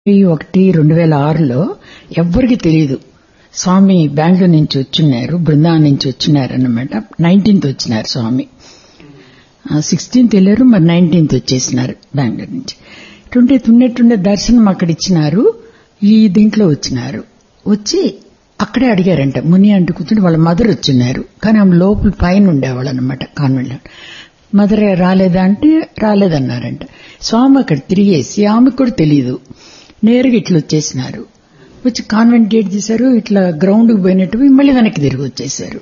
ఒకటి రెండు వేల ఆరులో ఎవ్వరికి తెలియదు స్వామి బెంగళూరు నుంచి వచ్చిన్నారు బృందావనం నుంచి వచ్చినారు అన్నమాట నైన్టీన్త్ వచ్చినారు స్వామి సిక్స్టీన్త్ వెళ్ళారు మరి నైన్టీన్త్ వచ్చేసినారు బెంగళూరు నుంచి ట్వంటీ తున్నెట్టుండే దర్శనం అక్కడ ఇచ్చినారు ఈ దీంట్లో వచ్చినారు వచ్చి అక్కడే అడిగారంట ముని అంటూ కూర్చుని వాళ్ళ మదర్ వచ్చిన్నారు కానీ ఆమె లోపల పైన ఉండేవాళ్ళు అనమాట కాన్వెంట్లో మదర్ రాలేదా అంటే రాలేదన్నారంట స్వామి అక్కడ తిరిగేసి ఆమెకు కూడా తెలియదు నేరుగా ఇట్లా వచ్చేసినారు వచ్చి కాన్వెంట్ గేట్ తీశారు ఇట్లా గ్రౌండ్కి పోయినట్టు మళ్ళీ వెనక్కి తిరిగి వచ్చేసారు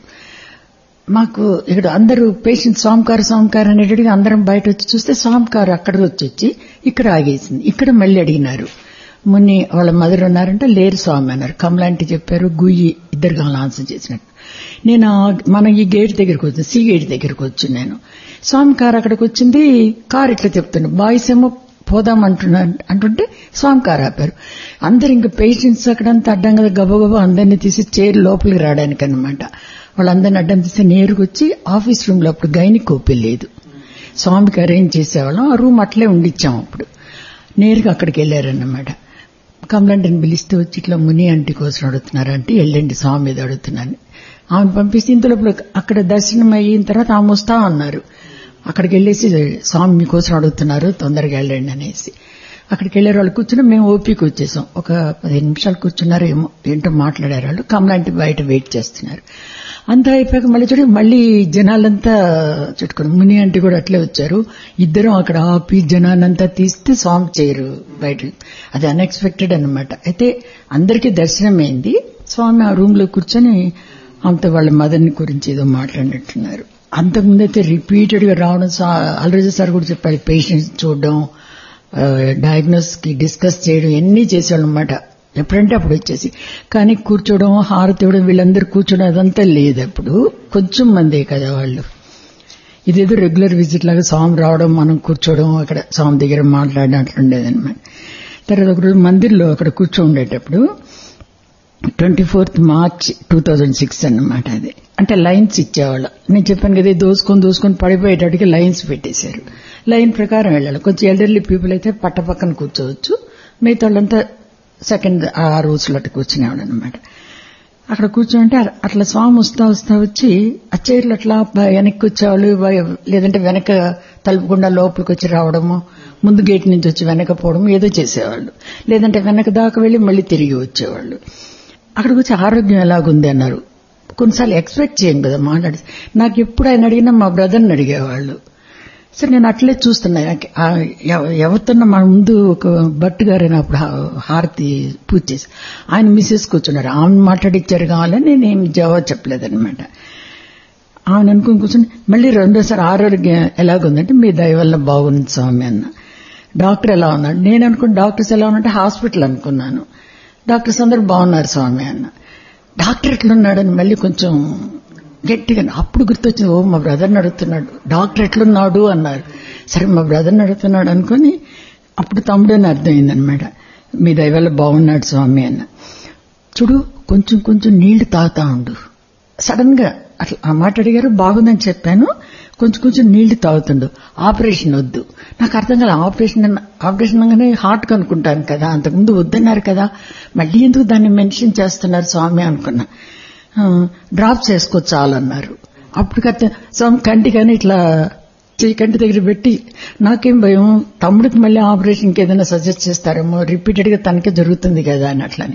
మాకు ఇక్కడ అందరూ పేషెంట్ స్వామికారు స్వామికారు అనేటట్టుగా అందరం బయట వచ్చి చూస్తే స్వామికారు అక్కడ వచ్చి వచ్చి ఇక్కడ ఆగేసింది ఇక్కడ మళ్ళీ అడిగినారు ముని వాళ్ళ మదర్ ఉన్నారంటే లేరు స్వామి అన్నారు కమలాంటి చెప్పారు గుయ్యి ఇద్దరు కాలం ఆన్సర్ చేసినట్టు నేను మన ఈ గేట్ దగ్గరకు వచ్చి సి గేట్ దగ్గరకు వచ్చి నేను స్వామి కారు అక్కడికి వచ్చింది కారు ఇట్లా చెప్తున్నాను బాయ్స్ ఏమో పోదాం అంటున్నా అంటుంటే స్వామి కారు ఆపారు అందరు ఇంకా పేషెంట్స్ అక్కడంతా అడ్డం కదా గబగబా అందరినీ తీసి చైర్ లోపలికి రావడానికి అనమాట వాళ్ళందరినీ అడ్డం తీస్తే నేరుగా వచ్చి ఆఫీస్ రూమ్ లో అప్పుడు గైని కోపి లేదు స్వామికి అరేంజ్ చేసేవాళ్ళం ఆ రూమ్ అట్లే ఉండిచ్చాం అప్పుడు నేరుగా అక్కడికి వెళ్ళారన్నమాట కమలంటిని పిలిస్తే వచ్చి ఇట్లా ముని అంటి కోసం అడుగుతున్నారు అంటే వెళ్ళండి స్వామి మీద అడుగుతున్నాను ఆమెను పంపిస్తే ఇంతలో అక్కడ దర్శనం అయిన తర్వాత ఆమె వస్తా అన్నారు అక్కడికి వెళ్ళేసి స్వామి మీకోసం అడుగుతున్నారు తొందరగా వెళ్ళండి అనేసి అక్కడికి వెళ్ళారు వాళ్ళు కూర్చుని మేము ఓపీకి వచ్చేసాం ఒక పదిహేను నిమిషాలు కూర్చున్నారు ఏమో ఏంటో మాట్లాడారు వాళ్ళు కమలాంటి బయట వెయిట్ చేస్తున్నారు అంతా అయిపోయాక మళ్ళీ చూడ మళ్ళీ జనాలంతా చుట్టుకుని ముని అంటే కూడా అట్లే వచ్చారు ఇద్దరం అక్కడ ఆపి జనాలంతా తీస్తే స్వామి చేయరు బయట అది అన్ఎక్స్పెక్టెడ్ అనమాట అయితే అందరికీ దర్శనమైంది స్వామి ఆ రూమ్ లో కూర్చొని అంత వాళ్ళ మదర్ని గురించి ఏదో మాట్లాడినట్టున్నారు అంతకుముందు అయితే రిపీటెడ్ గా రావడం ఆల్రెడీ సార్ కూడా చెప్పారు పేషెంట్స్ చూడడం డయాగ్నోస్ కి డిస్కస్ చేయడం ఎన్ని చేసేవాళ్ళు అనమాట ఎప్పుడంటే అప్పుడు వచ్చేసి కానీ కూర్చోవడం హారతి ఇవ్వడం వీళ్ళందరూ కూర్చోవడం అదంతా లేదు అప్పుడు కొంచెం మందే కదా వాళ్ళు ఇదేదో రెగ్యులర్ విజిట్ లాగా స్వామి రావడం మనం కూర్చోవడం అక్కడ స్వామి దగ్గర మాట్లాడడం అట్లుండేదన్నమాట తర్వాత ఒకరోజు మందిర్లో అక్కడ కూర్చో ఉండేటప్పుడు twenty fourth March two thousand six అన్నమాట అది అంటే లైన్స్ ఇచ్చేవాళ్ళు నేను చెప్పాను కదా దోసుకొని దోసుకొని పడిపోయేటట్టుగా లైన్స్ పెట్టేశారు లైన్ ప్రకారం వెళ్ళాలి కొంచెం ఎల్డర్లీ పీపుల్ అయితే పట్ట పక్కన కూర్చోవచ్చు మిగతా వాళ్ళంతా సెకండ్ ఆ రోజులు అట్లా కూర్చునేవాడు అనమాట అక్కడ కూర్చోంటే అట్లా స్వామి వస్తా వస్తా వచ్చి ఆ చైర్లు అట్లా వెనక్కి వచ్చేవాళ్ళు లేదంటే వెనక తలుపుకుండా లోపలికి వచ్చి రావడము ముందు గేట్ నుంచి వచ్చి వెనక పోవడం ఏదో చేసేవాళ్ళు లేదంటే వెనక దాకా వెళ్లి మళ్ళీ తిరిగి వచ్చేవాళ్ళు అక్కడికి వచ్చి ఆరోగ్యం ఎలాగుంది అన్నారు కొన్నిసార్లు ఎక్స్పెక్ట్ చేయం కదా మాట్లాడి నాకు ఎప్పుడు ఆయన అడిగినా మా బ్రదర్ని అడిగేవాళ్ళు సరే నేను అట్లే చూస్తున్నా ఎవరితోన్నా మన ముందు ఒక భట్ గారు అప్పుడు హారతి పూజ చేసి ఆయన మిస్సెస్ కూర్చున్నారు ఆమె మాట్లాడిచ్చారు కావాలని నేనేం జవాబు చెప్పలేదనమాట ఆమెను అనుకుని కూర్చొని మళ్ళీ రెండోసారి ఆరోగ్యం ఎలాగుందంటే మీ దయ వల్ల బాగుంది స్వామి అన్న డాక్టర్ ఎలా ఉన్నాడు నేను అనుకున్న డాక్టర్స్ ఎలా ఉన్నట్టే హాస్పిటల్ అనుకున్నాను డాక్టర్స్ అందరు బాగున్నారు స్వామి అన్న డాక్టర్ ఎట్లున్నాడని మళ్ళీ కొంచెం గట్టిగా అప్పుడు గుర్తొచ్చింది ఓ మా బ్రదర్ని అడుగుతున్నాడు డాక్టర్ ఎట్లున్నాడు అన్నారు సరే మా బ్రదర్ని అడుగుతున్నాడు అనుకుని అప్పుడు తమ్ముడు అని అర్థమైందనమాట మీ దయవల్ల బాగున్నాడు స్వామి అన్న చూడు కొంచెం కొంచెం నీళ్లు తాగుతా ఉండు సడన్ గా అట్లా ఆ మాట అడిగారు బాగుందని చెప్పాను కొంచెం కొంచెం నీళ్లు తాగుతుండు ఆపరేషన్ వద్దు నాకు అర్థం కాదు ఆపరేషన్ ఆపరేషన్ అనగానే హార్ట్ కనుక్కుంటాను కదా అంతకుముందు వద్దన్నారు కదా మళ్ళీ ఎందుకు దాన్ని మెన్షన్ చేస్తున్నారు స్వామి అనుకున్నా డ్రాప్స్ వేసుకో చాలన్నారు అప్పుడు కత్త స్వామి కంటి కానీ ఇట్లా చెయ్యి కంటి దగ్గర పెట్టి నాకేం భయం తమ్ముడికి మళ్ళీ ఆపరేషన్కి ఏదైనా సజెస్ట్ చేస్తారేమో రిపీటెడ్ గా తనకే జరుగుతుంది కదా అని అట్లని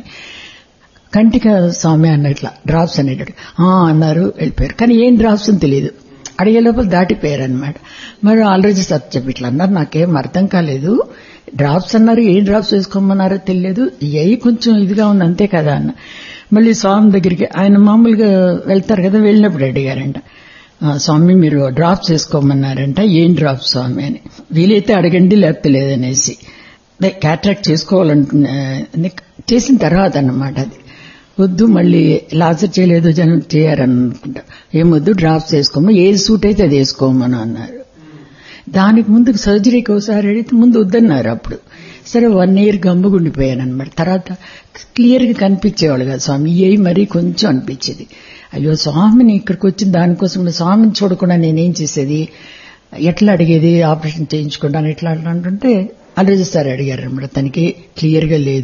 కంటిక స్వామి అన్న ఇట్లా డ్రాప్స్ అనేటట్టు అన్నారు వెళ్ళిపోయారు కానీ ఏం డ్రాప్స్ అని తెలియదు అడిగే లోపల దాటిపోయారు అనమాట మరి ఆల్రెడీ సార్ చెప్పి ఇట్లా అన్నారు నాకేం అర్థం కాలేదు డ్రాప్స్ అన్నారు ఏం డ్రాప్స్ వేసుకోమన్నారో తెలియదు ఏ కొంచెం ఇదిగా ఉంది అంతే కదా అన్న మళ్ళీ స్వామి దగ్గరికి ఆయన మామూలుగా వెళ్తారు కదా వెళ్ళినప్పుడు అడిగారంట స్వామి మీరు డ్రాప్స్ వేసుకోమన్నారంట ఏం డ్రాప్స్ స్వామి అని వీలైతే అడగండి లేకపోతే లేదనేసి క్యాట్రాక్ట్ చేసుకోవాలంటున్నా చేసిన తర్వాత అన్నమాట అది వద్దు మళ్ళీ లాజర్ చేయలేదు జనం చేయారని అనుకుంటా ఏమొద్దు డ్రాప్స్ వేసుకోము ఏది సూట్ అయితే అది వేసుకోమని అన్నారు దానికి ముందు సర్జరీకి ఒకసారి అడిగితే ముందు వద్దన్నారు అప్పుడు సరే వన్ ఇయర్ గమ్ముగుండిపోయాను అనమాట తర్వాత క్లియర్ గా కనిపించేవాళ్ళు కదా స్వామి ఏ మరీ కొంచెం అనిపించేది అయ్యో స్వామిని ఇక్కడికి వచ్చిన దానికోసం స్వామిని చూడకుండా నేనేం చేసేది ఎట్లా అడిగేది ఆపరేషన్ చేయించుకుంటాను ఎట్లా అంటుంటే అనురాధ సార్ అడిగారు అనమాట తనకి క్లియర్ గా లేదు